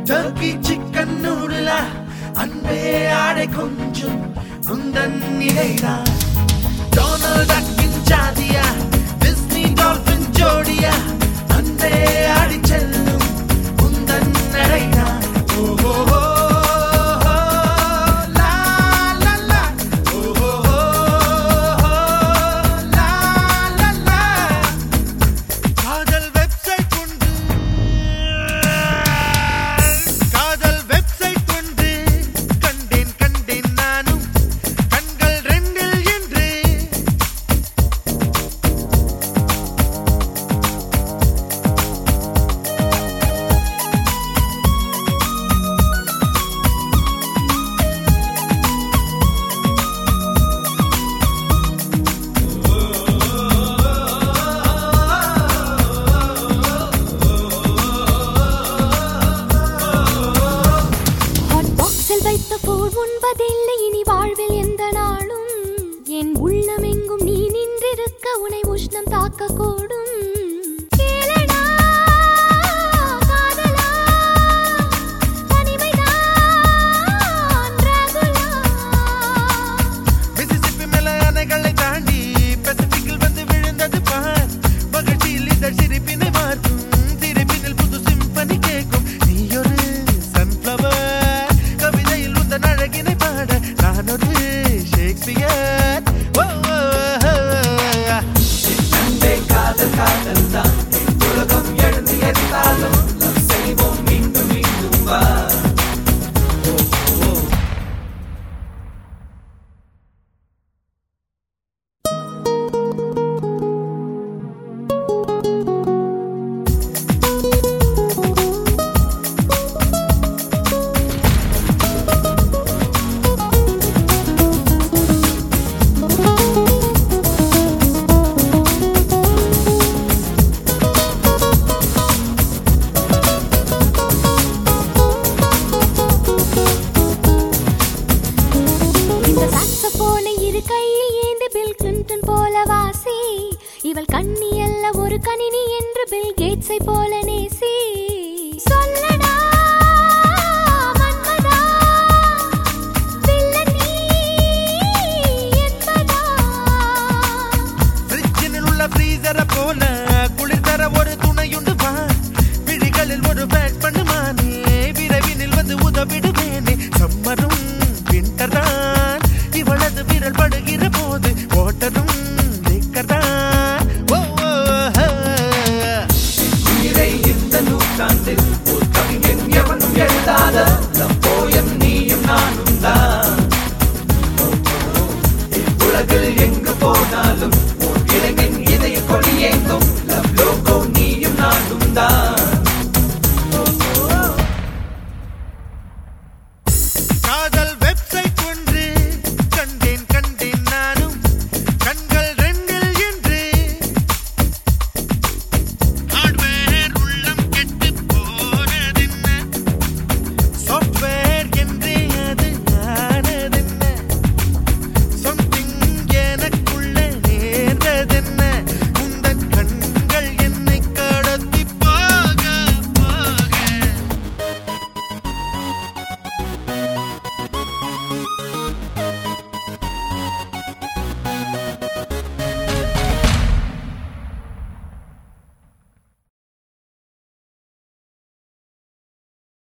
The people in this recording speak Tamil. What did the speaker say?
டர்க்கி சிக்கன் நூடுலா அன்பே ஆடை கொஞ்சம் குந்தன் நிலைதான் டொனால்ட் டக்கின் ஜாதியா டிஸ்னி டால்பின் ஜோடியா அன்பே ஆடி செல்லும் குந்தன் நடைதான் ஓஹோ லா லா லா ஓஹோ லா லா லா காதல் வெப்சைட் ஒன்று காதல் வெப்சைட் ஒன்று கண்டேன் கண்டேன் நானும் கண்கள் ரெண்டில் என்று ஹாட் பாக்ஸில் வைத்த போல் உண்பதில்லை இனி வாழ்வில் எந்த நாளும் என் உள்ளம் எங்கும் நீ நின்றிருக்க உனை உஷ்ணம் தாக்க கூடும் கேளடா, காதலா, தனிமைதான் ரகுலா. மிசிசிப்பி மேல அணைகளை தாண்டி பசிபிக்கில் வந்து விழுந்தது பார் மகிழ்ச்சியில் இதழ் சிரிப்பினை மாற்றும் சிரிப்பினில் புது சிம்பனி கேட்கும் நீ ஒரு சன்ஃப்ளவர் கவிதையில் உந்தன் அழகினை பாட நான் ஒரு ஷேக்ஸ்பியர் ஓ, ஓ, ஓ, ஓ. இந்த saxophone-ஐ இரு கையில் ஏந்தி பில் கிளின்டன் போல வாசி இவள் கண்ணி அல்ல ஒரு கணினி என்று பில் கேட்ஸை போல நேசி சொல்லடா மன்மதா, வில்லன் நீ என்பதா? ஃப்ரிட்ஜினில் உள்ள ஃப்ரீசரை போல குளிர் தர ஒரு துணையுண்டு வா விழிகளில் ஒரு பேக் பண்ணுமானே விரைவினில் வந்து உதவிடுவேனே சம்மரும் விண்டர்தான் இவளது விரல் படுகிற போது ஓட்டரும்